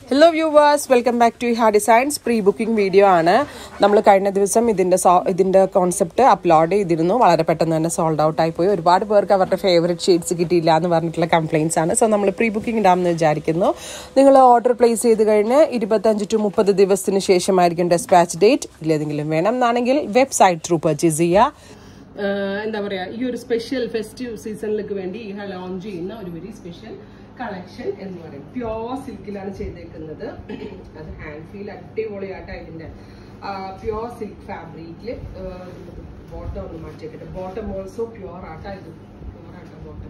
hello viewers welcome back to ഹാ designs pre booking video ആണ് നമ്മൾ കഴിഞ്ഞ ദിവസം ഇതിന്റെ സോ- ഇതിന്റെ കോൺസെപ്റ്റ് അപ്ലോഡ് ചെയ്തിരുന്നു വളരെ പെട്ടെന്ന് തന്നെ സോൾഡ് ഔട്ട് ആയി പോയി ഒരുപാട് പേർക്ക് അവരുടെ ഫേവറേറ്റ് ഷെയ്ഡ്സ് കിട്ടിയില്ല എന്ന് പറഞ്ഞിട്ടുള്ള കംപ്ലയിൻസ് ആണ് സോ നമ്മൾ പ്രീ ബുക്കിംഗ് ഇടാമെന്ന് വിചാരിക്കുന്നു നിങ്ങൾ ഓർഡർ പ്ലേസ് ചെയ്ത് കഴിഞ്ഞ് ഇരുപത്തഞ്ച് ടു മുപ്പത് ദിവസത്തിന് ശേഷമായിരിക്കും ഡെസ്പാച്ച് ഡേറ്റ് ഇല്ലേതെങ്കിലും വേണം എന്നാണെങ്കിൽ വെബ്സൈറ്റ് ത്രൂ പർച്ചേസ് ചെയ്യുക എന്താ പറയാ ഈ ഒരു സ്പെഷ്യൽ ഫെസ്റ്റീവ് സീസണിലേക്ക് വേണ്ടി ഈ ലോഞ്ച് ചെയ്യുന്ന ഒരു വെരി സ്പെഷ്യൽ കളക്ഷൻ എന്ന് പറയും പ്യോർ സിൽക്കിലാണ് ചെയ്തേക്കുന്നത് അത് ഹാൻഡ് ഫീൽ അടിപൊളിയായിട്ട് ഇതിന്റെ പ്യോർ സിൽക്ക് ഫാബ്രിക്കിൽ ബോട്ടം ഒന്ന് മാറ്റിയേക്കട്ടെ ബോട്ടം ഓൾസോ പ്യോർ ആട്ടാ ഇത് പ്യോർ ആട്ടാ ബോട്ടം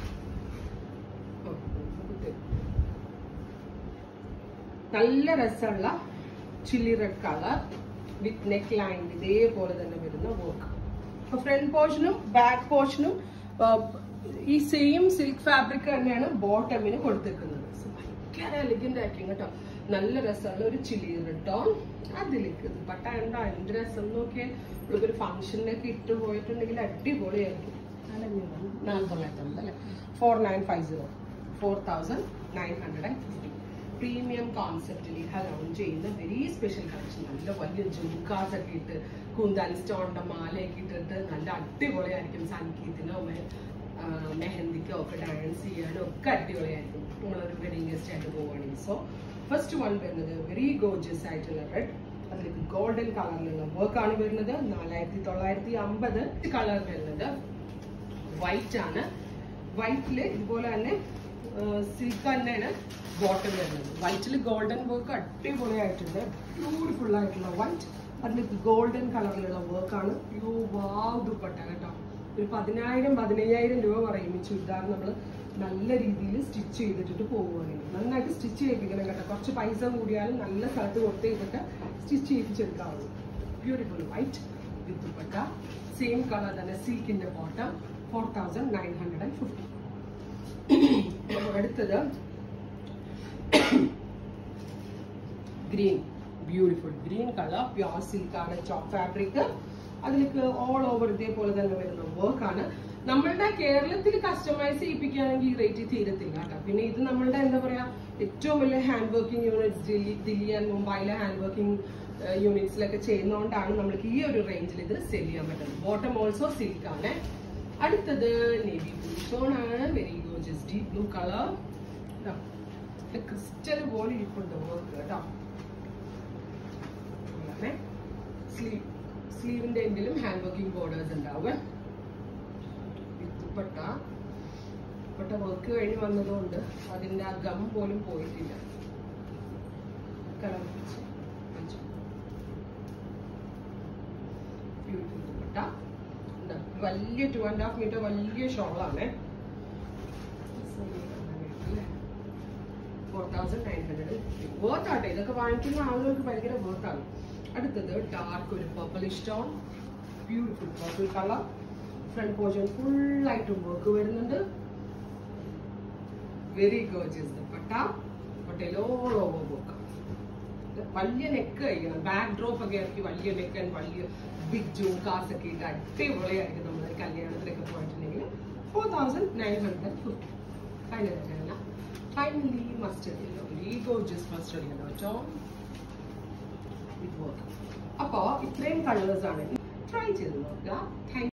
നല്ല രസമുള്ള chilli red colour with neck line ഇതേപോലെ തന്നെ വരുന്ന വർക്ക് അപ്പൊ ഫ്രണ്ട് പോർഷനും ബാക്ക് പോർഷനും ഈ സെയിം സിൽക്ക് ഫാബ്രിക് തന്നെയാണ് ബോട്ടമിന് കൊടുത്തിരിക്കുന്നത് So, ഭയങ്കര എലിഗന്റ് ആയിരിക്കും കേട്ടോ നല്ല രസമുള്ള ഒരു ചില്ലി റിട്ടോൺ അതിലേക്ക് പട്ട എന്താ എന്ത് രസം നോക്കിയേ ഒരു ഫംഗ്ഷനിലൊക്കെ ഇട്ട് പോയിട്ടുണ്ടെങ്കിൽ അടിപൊളിയായിരിക്കും നാല് തൊള്ളായിരത്തി അല്ലേ four nine five zero four thousand nine hundred and fifty premium കോൺസെപ്റ്റിൽ ലോഞ്ച് ചെയ്യുന്ന വെരി സ്പെഷ്യൽ കളക്ഷൻ നല്ല വലിയ ജുംകാസ് ഒക്കെ ഇട്ട് കുന്താൻ സ്റ്റോണിന്റെ മാലയൊക്കെ ഇട്ടിട്ട് നല്ല അടിപൊളിയായിരിക്കും സംഗീതത്തിനോ മെ- ആ, മെഹന്തിക്കോ ഒക്കെ ഡാൻസ് ചെയ്യാനോ ഒക്കെ അടിപൊളിയായിരിക്കും നമ്മളൊരു വെഡിങ് ഗസ്റ്റ് ആയിട്ട് പോവുകയാണെങ്കിൽ സോ ഫസ്റ്റ് വൺ വരുന്നത് വെരി ഗോർജിയസ് ആയിട്ടുള്ള റെഡ് അതിലേക്ക് ഗോൾഡൻ കളറിലുള്ള വർക്ക് ആണ് വരുന്നത് നാലായിരത്തി തൊള്ളായിരത്തി അമ്പത് കളർ വരുന്നത് വൈറ്റ് ആണ് വൈറ്റില് ഇതുപോലെ തന്നെ സിൽക്ക് തന്നെയാണ് ബോട്ടം വരുന്നത് വൈറ്റിൽ ഗോൾഡൻ വർക്ക് അടിപൊളിയായിട്ടുണ്ട് ബ്യൂട്ടിഫുൾ ആയിട്ടുള്ള വൈറ്റ് അതിലേക്ക് ഗോൾഡൻ കളറിലുള്ള വർക്കാണ് യോ വാവ് ദുപ്പട്ട കേട്ടോ ഒരു പതിനായിരം പതിനയ്യായിരം രൂപ പറയും ഈ ചുരിദാർ നമ്മൾ നല്ല രീതിയിൽ സ്റ്റിച്ച് ചെയ്തിട്ട് പോവുകയാണെങ്കിൽ നന്നായിട്ട് സ്റ്റിച്ച് ചെയ്യിപ്പിക്കണം കേട്ടോ കുറച്ച് പൈസ കൂടിയാലും നല്ല സ്ഥലത്ത് കൊടുത്ത് ഇതൊക്കെ സ്റ്റിച്ച് ചെയ്യിപ്പിച്ചെടുക്കാവുള്ളൂ beautiful white with dupatta same colour തന്നെ സിൽക്കിന്റെ bottom four thousand nine hundred and fifty അടുത്തത് green beautiful green colour pure സിൽക്കാണ് ചോപ്പ് ഫാബ്രിക് അതിലേക്ക് ഓൾ ഓവർ ഇതേപോലെ തന്നെ വരുന്ന വർക്ക് ആണ് നമ്മളുടെ കേരളത്തിൽ കസ്റ്റമൈസ് ചെയ്യിപ്പിക്കുകയാണെങ്കിൽ ഈ റേറ്റ് തീരത്തില്ല കേട്ടോ പിന്നെ ഇത് നമ്മളുടെ എന്താ പറയാ ഏറ്റവും വലിയ hand working units Delhi Delhi and മുംബൈയിലെ ഹാൻഡ് വർക്കിംഗ് യൂണിറ്റ്സിലൊക്കെ ചെയ്യുന്നതുകൊണ്ടാണ് നമുക്ക് ഈ ഒരു റേഞ്ചിൽ ഇത് സെൽ ചെയ്യാൻ പറ്റുന്നത് ബോട്ടം ഓൾസോ സിൽക്ക് ആണ് അടുത്തത് നേവി ബ്ലൂ ഷോൺ ആണ് very gorgeous deep blue colour crystal പോലെ ഇരിപ്പുണ്ട് വർക്ക് കേട്ടോ സ്ലീവ് സ്ലീവിന്റെ എങ്കിലും ഹാൻഡ് വർക്കിംഗ് ബോർഡേഴ്സ് ഉണ്ടാവും ദുപ്പട്ട ദുപ്പട്ട വർക്ക് കഴിഞ്ഞ് വന്നതുകൊണ്ട് അതിന്റെ ആ ഗം പോലും പോയിട്ടില്ല കളർ ബ്യൂട്ടിഫുൾ ദുപ്പട്ട എന്താ വലിയ ടു ആൻഡ് ഹാഫ് മീറ്റർ വലിയ ഷോളാണ് four thousand nine hundred worth ആട്ടെ ഇതൊക്കെ വാങ്ങിക്കുന്ന ആളുകൾക്ക് ഭയങ്കര വർത്താണ് അടുത്തത് ഡാർക്ക് ഒരു purple stone beautiful purple colour front portion full ആയിട്ട് വർക്ക് വരുന്നുണ്ട് വെരി ഗോർജിയസ് ദുപ്പട്ട പട്ടേലോ ഓവർ വർക്ക് വലിയ നെക്ക് കഴിക്കണം ബാക്ക് ഡ്രോപ്പ് ഒക്കെ ആയിരിക്കും വലിയ നെക്ക് ആൻഡ് വലിയ ബിഗ് ജൂക്കാസ് ഒക്കെ ഇട്ട് അടിപൊളിയായിരിക്കും നമ്മൾ കല്യാണത്തിലൊക്കെ പോയിട്ടുണ്ടെങ്കിൽ four thousand nine hundred fifty final finally mustard yellow very gorgeous mustard yellow കേട്ടോ ഇത് വർക്ക് അപ്പോൾ ഇത്രയും കളേഴ്സ് ആണ് ട്രൈ ചെയ്ത് നോക്കുക താങ്ക്